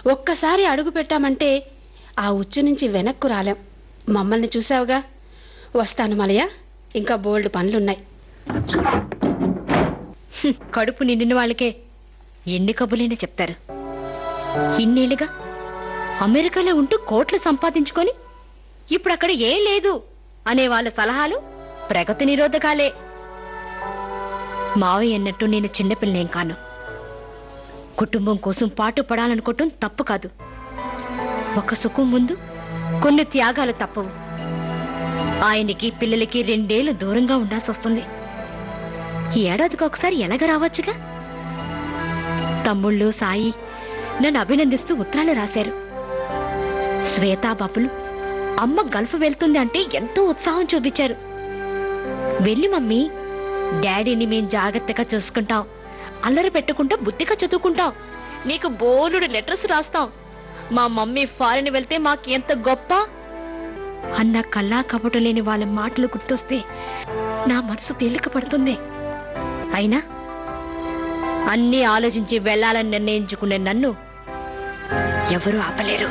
ఒక్కసారి అడుగు పెట్టామంటే ఆ ఉచ్చు నుంచి వెనక్కు రాలేం మమ్మల్ని చూసావుగా వస్తాను మలయ ఇంకా బోల్డ్ పనులున్నాయి హ్మ్, కడుపు నిండిన వాళ్ళకే ఎన్ని కబులైనా చెప్తారు ఇన్నేళ్లుగా అమెరికాలో ఉంటూ కోట్లు సంపాదించుకొని ఇప్పుడు అక్కడ ఏం లేదు అనే వాళ్ళ సలహాలు ప్రగతి నిరోధకాలే మావయ్య అన్నట్టు నేను చిన్నపిల్లనేం కాను కుటుంబం కోసం పాటు పడాలనుకోవటం తప్పు కాదు ఒక సుఖం ముందు కొన్ని త్యాగాలు తప్పవు ఆయనకి పిల్లలకి రెండేళ్లు దూరంగా ఉండాల్సి వస్తుంది ఈ ఏడాదికి ఒకసారి ఎలాగ రావచ్చుగా తమ్ముళ్ళు సాయి నన్ను అభినందిస్తూ ఉత్తరాలు రాశారు శ్వేతా బాపులు అమ్మ గల్ఫ్ వెళ్తుంది అంటే ఎంతో ఉత్సాహం చూపించారు వెళ్ళి మమ్మీ డాడీని మేం జాగ్రత్తగా చూసుకుంటాం అల్లరి పెట్టుకుంటా బుద్ధిగా చదువుకుంటాం నీకు బోలుడు లెటర్స్ రాస్తాం మా మమ్మీ ఫారెన్ వెళ్తే మాకు ఎంత గొప్ప అన్న కల్లా కపటం లేని వాళ్ళ మాటలు గుర్తొస్తే నా మనసు తేలిక పడుతుంది అయినా అన్నీ ఆలోచించి వెళ్ళాలని నిర్ణయించుకునే నన్ను ఎవరూ ఆపలేరు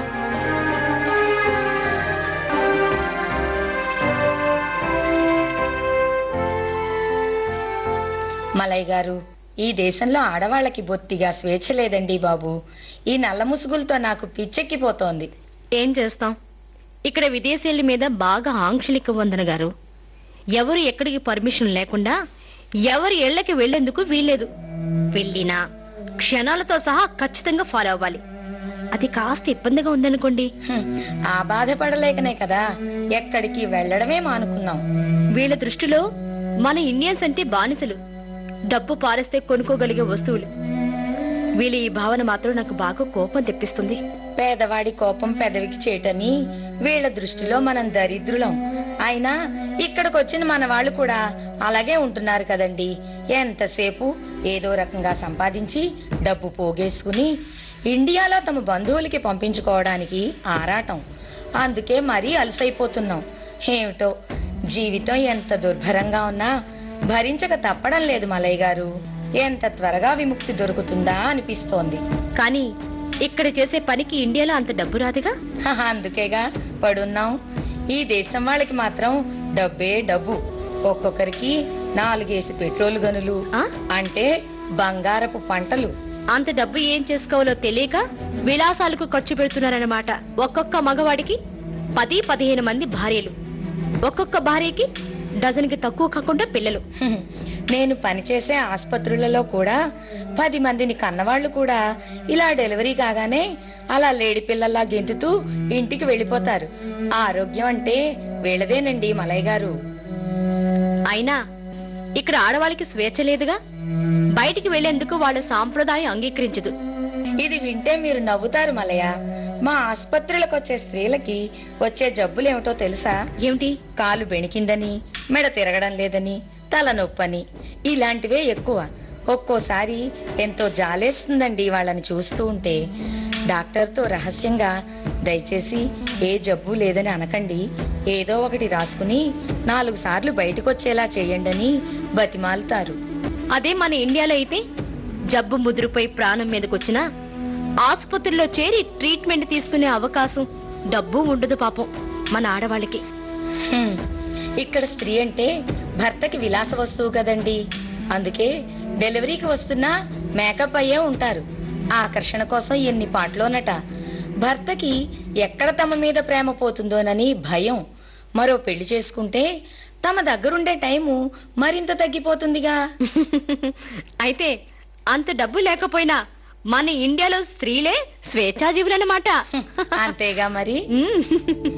మలయ్ గారు ఈ దేశంలో ఆడవాళ్ళకి బొత్తిగా స్వేచ్ఛ లేదండి బాబు ఈ నల్ల ముసుగులతో నాకు పిచ్చెక్కిపోతోంది ఏం చేస్తాం ఇక్కడ విదేశీయుల మీద బాగా ఆంక్షలిక వందన గారు ఎవరు ఎక్కడికి పర్మిషన్ లేకుండా ఎవరి ఇళ్లకి వెళ్లేందుకు వీల్లేదు వెళ్ళినా క్షణాలతో సహా ఖచ్చితంగా ఫాలో అవ్వాలి అది కాస్త ఇబ్బందిగా ఉందనుకోండి హ్మ్, ఆ బాధపడలేకనే కదా ఎక్కడికి వెళ్ళడమే మానుకున్నాం వీళ్ళ దృష్టిలో మన ఇండియన్స్ అంటే బానిసలు డబ్బు పారేస్తే కొనుక్కోగలిగే వస్తువులు వీళ్ళ ఈ భావన మాత్రం నాకు బాగా కోపం తెప్పిస్తుంది పేదవాడి కోపం పెదవికి చేటని వీళ్ళ దృష్టిలో మనం దరిద్రులం అయినా ఇక్కడికి వచ్చిన మన వాళ్ళు కూడా అలాగే ఉంటున్నారు కదండి ఎంతసేపు ఏదో రకంగా సంపాదించి డబ్బు పోగేసుకుని ఇండియాలో తమ బంధువులకి పంపించుకోవడానికి ఆరాటం అందుకే మరీ అలసైపోతున్నాం ఏమిటో జీవితం ఎంత దుర్భరంగా ఉన్నా భరించక తప్పడం లేదు మలయ్య గారు ఎంత త్వరగా విముక్తి దొరుకుతుందా అనిపిస్తోంది కానీ ఇక్కడ చేసే పనికి ఇండియాలో అంత డబ్బు రాదుగా హహ, అందుకేగా పడున్నాం ఈ దేశం వాళ్ళకి మాత్రం డబ్బే డబ్బు ఒక్కొక్కరికి నాలుగేసి పెట్రోల్ గనులు ఆ? అంటే బంగారపు పంటలు అంత డబ్బు ఏం చేసుకోవాలో తెలియక విలాసాలకు ఖర్చు పెడుతున్నారన్నమాట ఒక్కొక్క మగవాడికి పది పదిహేను మంది భార్యలు ఒక్కొక్క భార్యకి డజన్కి తక్కువ కాకుండా పిల్లలు హ్మ్. నేను పనిచేసే ఆసుపత్రులలో కూడా పది మందిని కన్నవాళ్లు కూడా ఇలా డెలివరీ కాగానే అలా లేడి పిల్లల్లా గెంతుతూ ఇంటికి వెళ్ళిపోతారు ఆరోగ్యం అంటే వీళ్ళదేనండి మలయ్య గారు అయినా ఇక్కడ ఆడవాళ్ళకి స్వేచ్ఛ లేదుగా బయటికి వెళ్లేందుకు వాళ్ళ సాంప్రదాయం అంగీకరించదు ఇది వింటే మీరు నవ్వుతారు మలయ మా ఆసుపత్రులకు వచ్చే స్త్రీలకి వచ్చే జబ్బులేమిటో తెలుసా ఏమిటి కాలు బెణికిందని మెడ తిరగడం లేదని తలనొప్పని ఇలాంటివే ఎక్కువ ఒక్కోసారి ఎంతో జాలేస్తుందండి వాళ్ళని చూస్తూ ఉంటే డాక్టర్తో రహస్యంగా దయచేసి ఏ జబ్బు లేదని అనకండి ఏదో ఒకటి రాసుకుని నాలుగు సార్లు బయటకొచ్చేలా చేయండని బతిమాలుతారు అదే మన ఇండియాలో అయితే జబ్బు ముదురుపై ప్రాణం మీదకొచ్చినా ఆసుపత్రిలో చేరి ట్రీట్మెంట్ తీసుకునే అవకాశం డబ్బు ఉండదు పాపం మన ఆడవాళ్ళకి హ్మ్. ఇక్కడ స్త్రీ అంటే భర్తకి విలాస వస్తువు కదండి అందుకే డెలివరీకి వస్తున్నా మేకప్ అయ్యే ఉంటారు ఆకర్షణ కోసం ఎన్ని పాటలోనట భర్తకి ఎక్కడ తమ మీద ప్రేమ పోతుందోనని భయం మరో పెళ్లి చేసుకుంటే తమ దగ్గరుండే టైము మరింత తగ్గిపోతుందిగా అయితే అంత డబ్బు లేకపోయినా మన ఇండియాలో స్త్రీలే స్వేచ్ఛాజీవులన్నమాట అంతేగా మరి మ్మ్.